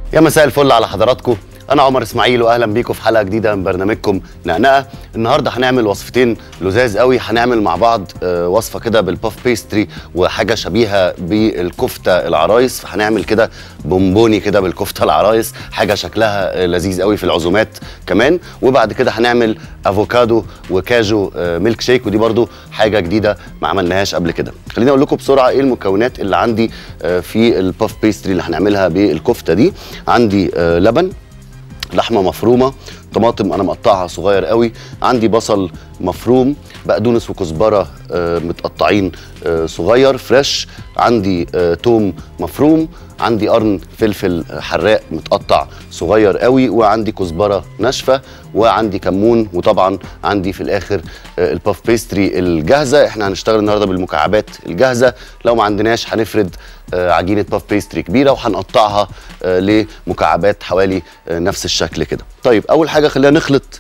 يا مساء الفل على حضراتكم انا عمر اسماعيل واهلا بيكم في حلقه جديده من برنامجكم نقنقه النهارده هنعمل وصفتين لذاذ قوي هنعمل مع بعض آه، وصفه كده بالباف بيستري وحاجه شبيهه بالكفته العرايس فهنعمل كده بونبوني كده بالكفته العرايس حاجه شكلها آه، لذيذ قوي في العزومات كمان وبعد كده هنعمل افوكادو وكاجو آه، ميلك شيك ودي برضو حاجه جديده ما عملناهاش قبل كده خليني اقول لكم بسرعه ايه المكونات اللي عندي آه، في الباف بيستري اللي هنعملها بالكفته دي عندي آه، لبن لحمه مفرومه طماطم انا مقطعها صغير قوي عندي بصل مفروم بقدونس وكزبره آه، متقطعين آه، صغير فريش عندي آه، توم مفروم عندي قرن فلفل حراق متقطع صغير قوي وعندي كزبره ناشفه وعندي كمون وطبعا عندي في الاخر آه، الباف بيستري الجاهزه احنا هنشتغل النهارده بالمكعبات الجاهزه لو ما عندناش هنفرد آه، عجينه باف بيستري كبيره وهنقطعها آه، لمكعبات حوالي آه، نفس الشكل كده طيب اول حاجه خلينا نخلط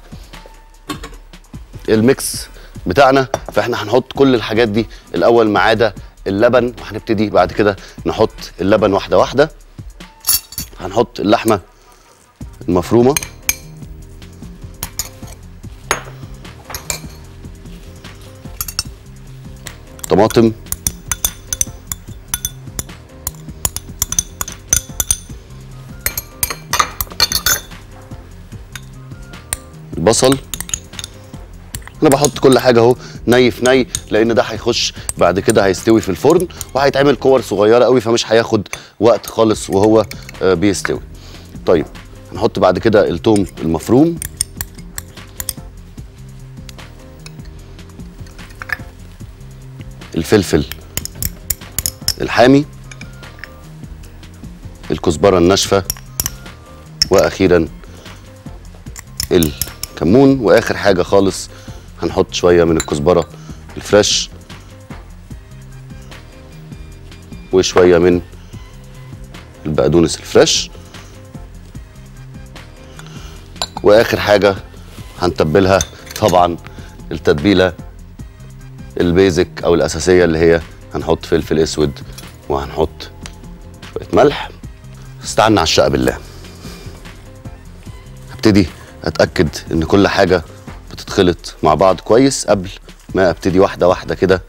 الميكس بتاعنا فاحنا هنحط كل الحاجات دي الاول ما عدا اللبن وهنبتدي بعد كده نحط اللبن واحده واحده هنحط اللحمه المفرومه طماطم البصل انا بحط كل حاجه اهو ني في ني لان ده هيخش بعد كده هيستوي في الفرن وهيتعمل كور صغيره قوي فمش هياخد وقت خالص وهو آه، بيستوي طيب هنحط بعد كده التوم المفروم الفلفل الحامي الكزبره الناشفه واخيرا الكمون واخر حاجه خالص هنحط شويه من الكزبره الفريش وشويه من البقدونس الفريش واخر حاجه هنتبلها طبعا التتبيله البيزك او الاساسيه اللي هي هنحط فلفل اسود وهنحط شويه ملح استعنا على الشقه بالله هبتدي اتاكد ان كل حاجه بتتخلط مع بعض كويس قبل ما ابتدي واحده واحده كده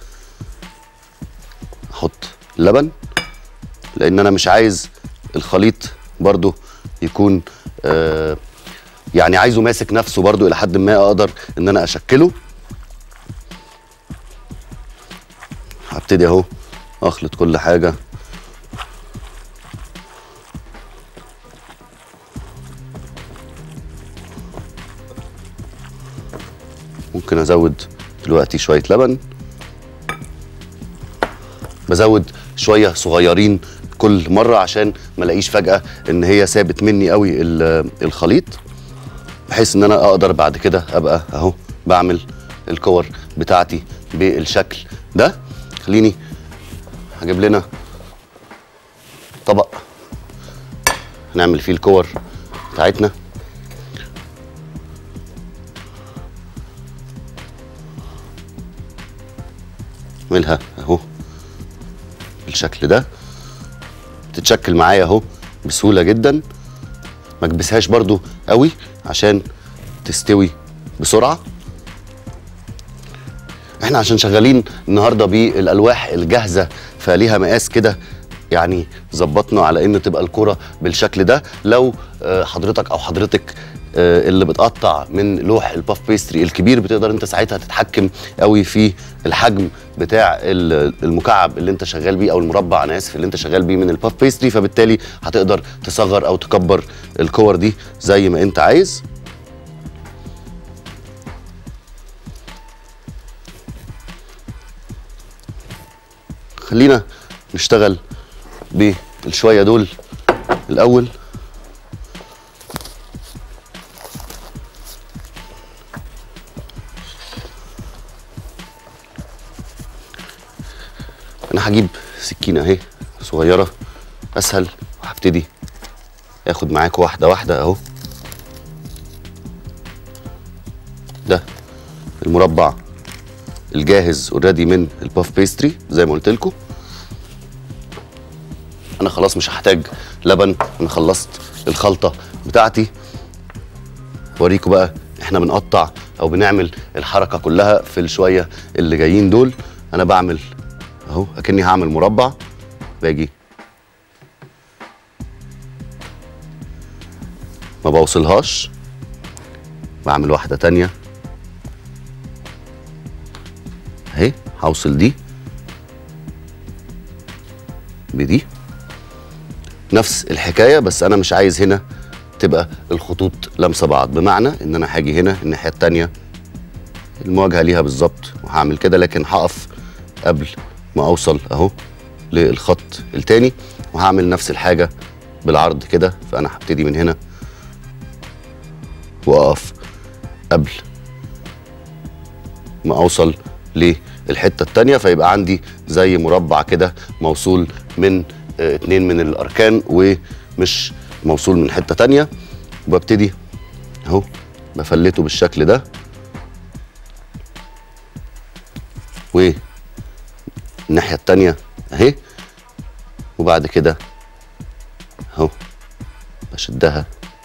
احط اللبن لان انا مش عايز الخليط برضو يكون آه يعني عايزه ماسك نفسه برضو الى حد ما اقدر ان انا اشكله هبتدي اهو اخلط كل حاجه ممكن ازود دلوقتي شويه لبن بزود شويه صغيرين كل مره عشان ما الاقيش فجاه ان هي سابت مني قوي ال- الخليط بحيث ان انا اقدر بعد كده ابقى اهو بعمل الكور بتاعتي بالشكل ده خليني هجيب لنا طبق نعمل فيه الكور بتاعتنا اعملها اهو بالشكل ده تتشكل معايا اهو بسهوله جدا ما اكبسهاش برضو قوي عشان تستوي بسرعه احنا عشان شغالين النهارده بالالواح الجاهزه فليها مقاس كده يعني ظبطنا على ان تبقى الكره بالشكل ده لو آه، حضرتك او حضرتك آه، اللي بتقطع من لوح الباف بيستري الكبير بتقدر انت ساعتها تتحكم قوي في الحجم بتاع ال- المكعب اللي انت شغال بيه او المربع انا اسف اللي انت شغال بيه من الباف بيستري فبالتالي هتقدر تصغر او تكبر الكور دي زي ما انت عايز خلينا نشتغل بالشويه دول الاول انا هجيب سكينه اهي صغيره اسهل وهبتدي اخد معاكم واحده واحده اهو ده المربع الجاهز اوريدي من الباف بيستري زي ما قلت لكم انا خلاص مش هحتاج لبن انا خلصت الخلطه بتاعتي اوريكم بقى احنا بنقطع او بنعمل الحركه كلها في الشويه اللي جايين دول انا بعمل اهو اكني هعمل مربع باجي ما بوصلهاش بعمل واحده تانية اهي هوصل دي بدي نفس الحكايه بس انا مش عايز هنا تبقى الخطوط لامسه بعض بمعنى ان انا هاجي هنا الناحيه التانية المواجهه ليها بالظبط وهعمل كده لكن هقف قبل ما اوصل اهو للخط التاني وهعمل نفس الحاجه بالعرض كده فانا هبتدي من هنا واقف قبل ما اوصل للحته التانية فيبقى عندي زي مربع كده موصول من آه، اتنين من الاركان ومش موصول من حته تانية وببتدي اهو بفلته بالشكل ده والناحيه التانية اهي وبعد كده اهو بشدها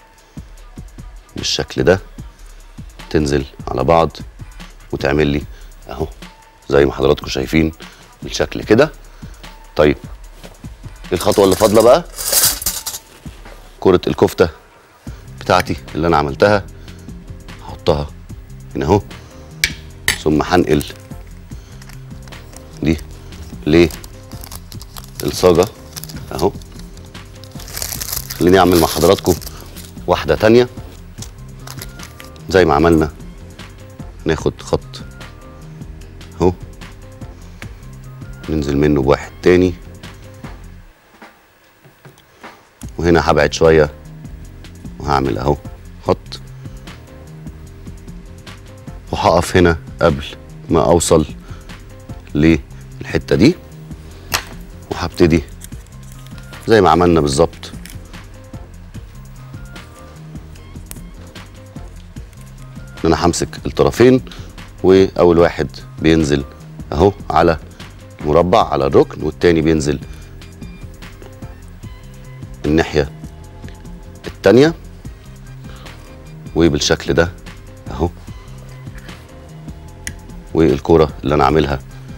بالشكل ده تنزل على بعض وتعمل لي اهو زي ما حضراتكم شايفين بالشكل كده طيب الخطوه اللي فاضله بقى كرة الكفتة بتاعتي اللي انا عملتها هحطها هنا اهو ثم هنقل دي للصاجة اهو خليني اعمل مع حضراتكم واحدة تانية زي ما عملنا ناخد خط اهو ننزل منه بواحد تاني وهنا هبعد شوية وهعمل اهو خط وهقف هنا قبل ما اوصل للحتة دي وهبتدي زي ما عملنا بالظبط ان انا همسك الطرفين واول واحد بينزل اهو على مربع على الركن والتاني بينزل الناحية التانية وبالشكل ده اهو والكورة اللي انا عاملها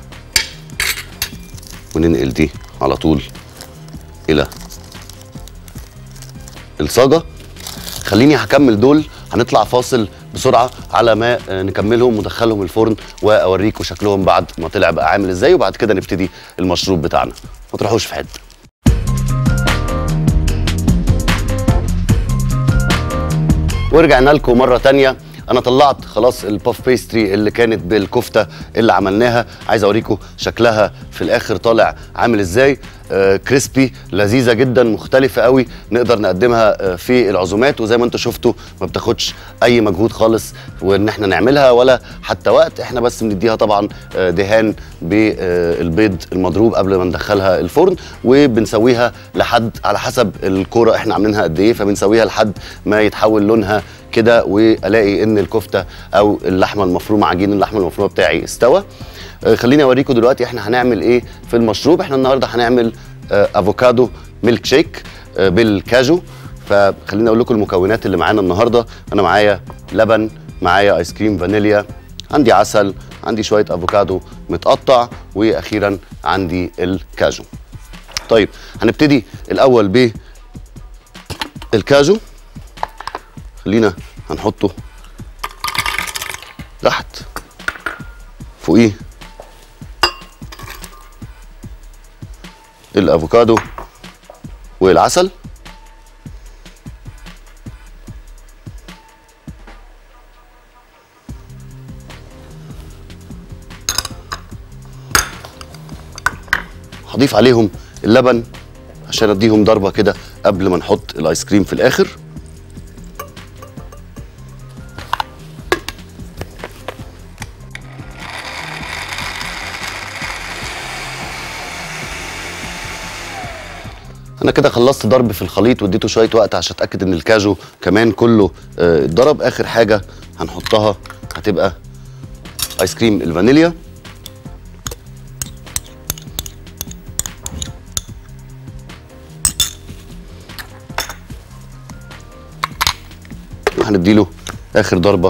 وننقل دي على طول الى الصاجة خليني هكمل دول هنطلع فاصل بسرعة على ما آه، نكملهم وندخلهم الفرن واوريكم شكلهم بعد ما طلع بقى عامل ازاي وبعد كده نبتدي المشروب بتاعنا ما تروحوش في حته ورجعنا لكم مره تانية انا طلعت خلاص الباف بيستري اللي كانت بالكفته اللي عملناها عايز اوريكم شكلها في الاخر طالع عامل ازاي آه كريسبي لذيذه جدا مختلفه قوي نقدر نقدمها آه في العزومات وزي ما انتم شفتوا ما بتاخدش اي مجهود خالص وان احنا نعملها ولا حتى وقت احنا بس بنديها طبعا آه دهان بالبيض المضروب قبل ما ندخلها الفرن وبنسويها لحد على حسب الكوره احنا عاملينها قد ايه فبنسويها لحد ما يتحول لونها كده والاقي ان الكفته او اللحمه المفرومه عجين اللحمه المفرومه بتاعي استوى آه، خليني اوريكم دلوقتي احنا هنعمل ايه في المشروب احنا النهارده هنعمل آه، افوكادو ميلك شيك آه، بالكاجو فخليني اقول لكم المكونات اللي معانا النهارده انا معايا لبن معايا ايس كريم فانيليا عندي عسل عندي شويه افوكادو متقطع واخيرا عندي الكاجو طيب هنبتدي الاول ب الكاجو خلينا هنحطه تحت فوقيه الافوكادو والعسل هضيف عليهم اللبن عشان اديهم ضربه كده قبل ما نحط الايس كريم في الاخر انا كده خلصت ضرب في الخليط واديته شويه وقت عشان اتاكد ان الكاجو كمان كله آه، اتضرب اخر حاجه هنحطها هتبقى ايس كريم الفانيليا هنديله اخر ضربه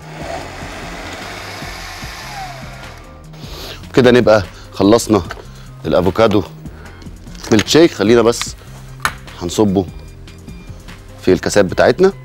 كده نبقى خلصنا الافوكادو ميلك شيك خلينا بس هنصبه في الكاسات بتاعتنا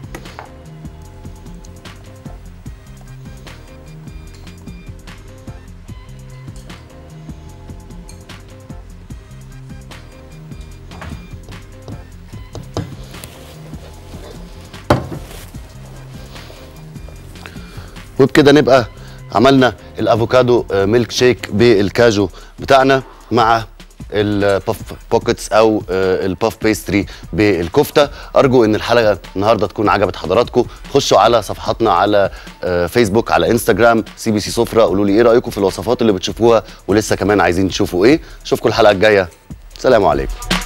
وبكده نبقى عملنا الافوكادو آه، ميلك شيك بالكاجو بتاعنا مع الباف بوكيتس او آه، الباف بيستري بالكفته ارجو ان الحلقه النهارده تكون عجبت حضراتكم خشوا على صفحاتنا على آه، فيسبوك على انستجرام سي بي سي سفره قولوا لي ايه رايكم في الوصفات اللي بتشوفوها ولسه كمان عايزين تشوفوا ايه اشوفكم الحلقه الجايه سلام عليكم